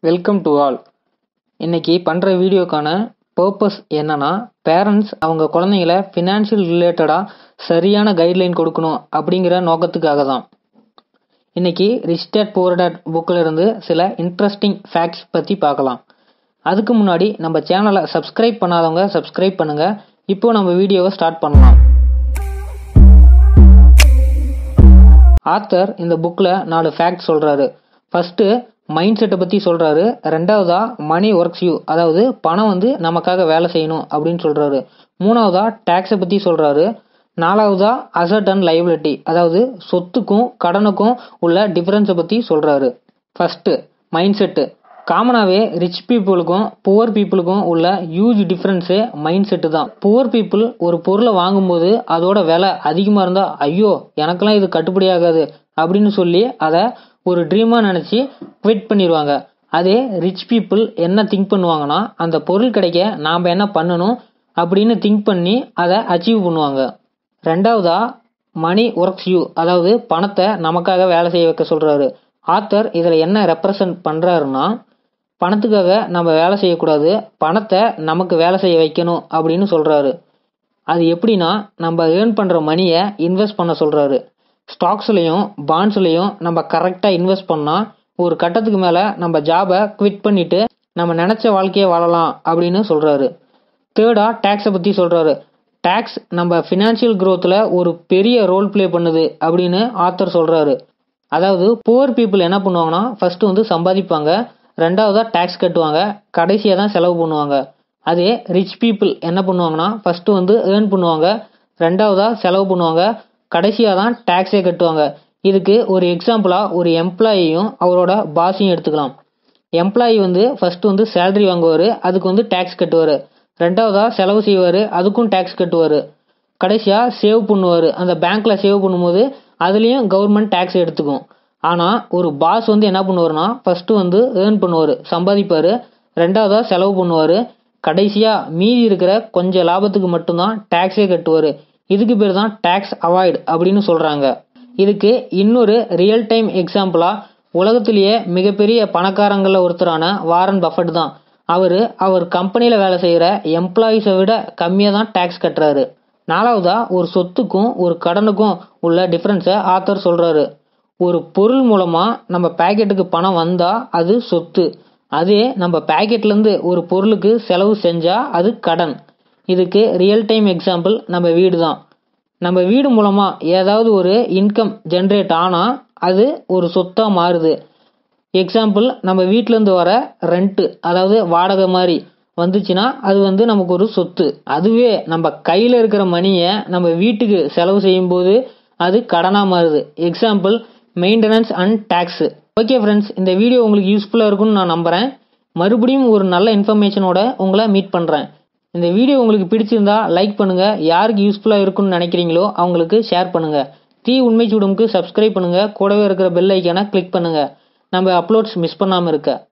welcome to all இன்னைக்கு பண்ணுற வீடியோக்கான பர்பஸ் என்னன்னா பேரண்ட்ஸ் அவங்க குழந்தைங்கள ஃபினான்ஷியல் ரிலேட்டடாக சரியான கைட்லைன் கொடுக்கணும் அப்படிங்கிற நோக்கத்துக்காக தான் இன்னைக்கு ரிச் டேட் புவர் டேட் புக்கில் இருந்து சில இன்ட்ரெஸ்டிங் ஃபேக்ட்ஸ் பற்றி பார்க்கலாம் அதுக்கு முன்னாடி நம்ம சேனலை சப்ஸ்கிரைப் பண்ணாதவங்க சப்ஸ்கிரைப் பண்ணுங்க இப்போ நம்ம வீடியோவை ஸ்டார்ட் பண்ணலாம் ஆத்தர் இந்த புக்கில் நாலு ஃபேக்ட் சொல்கிறாரு ஃபஸ்ட்டு மைண்ட் செட்டை பற்றி சொல்கிறாரு ரெண்டாவதா மணி ஒர்க்ஸ் யூ அதாவது பணம் வந்து நமக்காக வேலை செய்யணும் அப்படின்னு சொல்கிறாரு மூணாவதா டேக்ஸை பற்றி சொல்கிறாரு நாலாவதா அசட் அண்ட் லைபிலிட்டி அதாவது சொத்துக்கும் கடனுக்கும் உள்ள டிஃப்ரென்ஸை பற்றி சொல்கிறாரு ஃபஸ்ட்டு மைண்ட் செட்டு காமனாகவே ரிச் பீப்புளுக்கும் புவர் பீப்புளுக்கும் உள்ள ஹியூஜ் டிஃப்ரென்ஸே மைண்ட் செட்டு தான் புவர் பீப்புள் ஒரு பொருளை வாங்கும்போது அதோட விலை அதிகமாக இருந்தால் ஐயோ எனக்கெல்லாம் இது கட்டுப்படி ஆகாது அப்படின்னு சொல்லி அதை ஒரு ட்ரீமாக நினச்சி குவிட் பண்ணிடுவாங்க அதே ரிச் பீப்புள் என்ன திங்க் பண்ணுவாங்கன்னா அந்த பொருள் கிடைக்க நாம் என்ன பண்ணணும் அப்படின்னு திங்க் பண்ணி அதை அச்சீவ் பண்ணுவாங்க ரெண்டாவதா மணி ஒர்க்ஸ் யூ அதாவது பணத்தை நமக்காக வேலை செய்ய வைக்க சொல்கிறாரு ஆத்தர் இதில் என்ன ரெப்ரசன்ட் பண்ணுறாருன்னா பணத்துக்காக நம்ம வேலை செய்யக்கூடாது பணத்தை நமக்கு வேலை செய்ய வைக்கணும் அப்படின்னு சொல்கிறாரு அது எப்படின்னா நம்ம ஏர்ன் பண்ணுற மணியை இன்வெஸ்ட் பண்ண சொல்கிறாரு ஸ்டாக்ஸ்லையும் பாண்ட்ஸ்லையும் நம்ம கரெக்டாக இன்வெஸ்ட் பண்ணால் ஒரு கட்டத்துக்கு மேலே நம்ம ஜாபை குவிட் பண்ணிவிட்டு நம்ம நினச்ச வாழ்க்கையை வாழலாம் அப்படின்னு சொல்கிறாரு தேர்டாக டேக்ஸை பற்றி சொல்கிறாரு டேக்ஸ் நம்ம ஃபினான்ஷியல் க்ரோத்தில் ஒரு பெரிய ரோல் ப்ளே பண்ணுது அப்படின்னு ஆத்தர் சொல்கிறாரு அதாவது புவர் பீப்புள் என்ன பண்ணுவாங்கன்னா ஃபஸ்ட்டு வந்து சம்பாதிப்பாங்க ரெண்டாவதாக டேக்ஸ் கட்டுவாங்க கடைசியாக தான் செலவு பண்ணுவாங்க அதே ரிச் பீப்புள் என்ன பண்ணுவாங்கன்னா ஃபஸ்ட்டு வந்து ஏர்ன் பண்ணுவாங்க ரெண்டாவதாக செலவு பண்ணுவாங்க கடைசியாக தான் டேக்ஸே கட்டுவாங்க இதுக்கு ஒரு எக்ஸாம்பிளாக ஒரு எம்ப்ளாயியும் அவரோட பாஸையும் எடுத்துக்கலாம் எம்ப்ளாயி வந்து ஃபஸ்ட்டு வந்து சேலரி வாங்குவார் அதுக்கு வந்து டேக்ஸ் கட்டுவார் ரெண்டாவதாக செலவு செய்வார் அதுக்கும் டேக்ஸ் கட்டுவார் கடைசியாக சேவ் பண்ணுவார் அந்த பேங்க்கில் சேவ் பண்ணும்போது அதுலேயும் கவர்மெண்ட் டேக்ஸ் எடுத்துக்கும் ஆனால் ஒரு பாஸ் வந்து என்ன பண்ணுவார்னா ஃபஸ்ட்டு வந்து ஏர்ன் பண்ணுவார் சம்பாதிப்பார் ரெண்டாவதாக செலவு பண்ணுவார் கடைசியாக மீதி இருக்கிற கொஞ்சம் லாபத்துக்கு மட்டும்தான் டேக்ஸே கட்டுவார் இதுக்கு பேர் தான் டேக்ஸ் அவாய்டு அப்படின்னு சொல்கிறாங்க இதுக்கு இன்னொரு ரியல் டைம் எக்ஸாம்பிளாக உலகத்திலேயே மிகப்பெரிய பணக்காரங்களில் ஒருத்தரான வாரன் பஃபட் தான் அவர் அவர் கம்பெனியில் வேலை செய்கிற எம்ப்ளாயீஸை விட கம்மியாக தான் டேக்ஸ் கட்டுறாரு நாலாவதா ஒரு சொத்துக்கும் ஒரு கடனுக்கும் உள்ள டிஃப்ரென்ஸை ஆத்தர் சொல்கிறாரு ஒரு பொருள் மூலமாக நம்ம பேக்கெட்டுக்கு பணம் வந்தால் அது சொத்து அதே நம்ம பேக்கெட்லேருந்து ஒரு பொருளுக்கு செலவு செஞ்சால் அது கடன் இதுக்கு ரியல் டைம் எக்ஸாம்பிள் நம்ம வீடு தான் நம்ம வீடு மூலமாக ஏதாவது ஒரு இன்கம் ஜென்ரேட் ஆனால் அது ஒரு சொத்தாக மாறுது எக்ஸாம்பிள் நம்ம வீட்டிலேருந்து வர ரெண்ட்டு அதாவது வாடகை மாதிரி வந்துச்சுன்னா அது வந்து நமக்கு ஒரு சொத்து அதுவே நம்ம கையில் இருக்கிற மணியை நம்ம வீட்டுக்கு செலவு செய்யும்போது அது கடனாக மாறுது example maintenance and tax okay friends இந்த வீடியோ உங்களுக்கு யூஸ்ஃபுல்லாக இருக்கும்னு நான் நம்புகிறேன் மறுபடியும் ஒரு நல்ல இன்ஃபர்மேஷனோட உங்களை மீட் பண்ணுறேன் இந்த வீடியோ உங்களுக்கு பிடிச்சிருந்தா லைக் பண்ணுங்கள் யாருக்கு யூஸ்ஃபுல்லாக இருக்குன்னு நினைக்கிறீங்களோ அவங்களுக்கு ஷேர் பண்ணுங்கள் தீ உண்மை சூடுமுக்கு சப்ஸ்கிரைப் பண்ணுங்கள் கூடவே இருக்கிற பெல் ஐக்கானை கிளிக் பண்ணுங்கள் நம்ம அப்லோட்ஸ் மிஸ் பண்ணாமல் இருக்க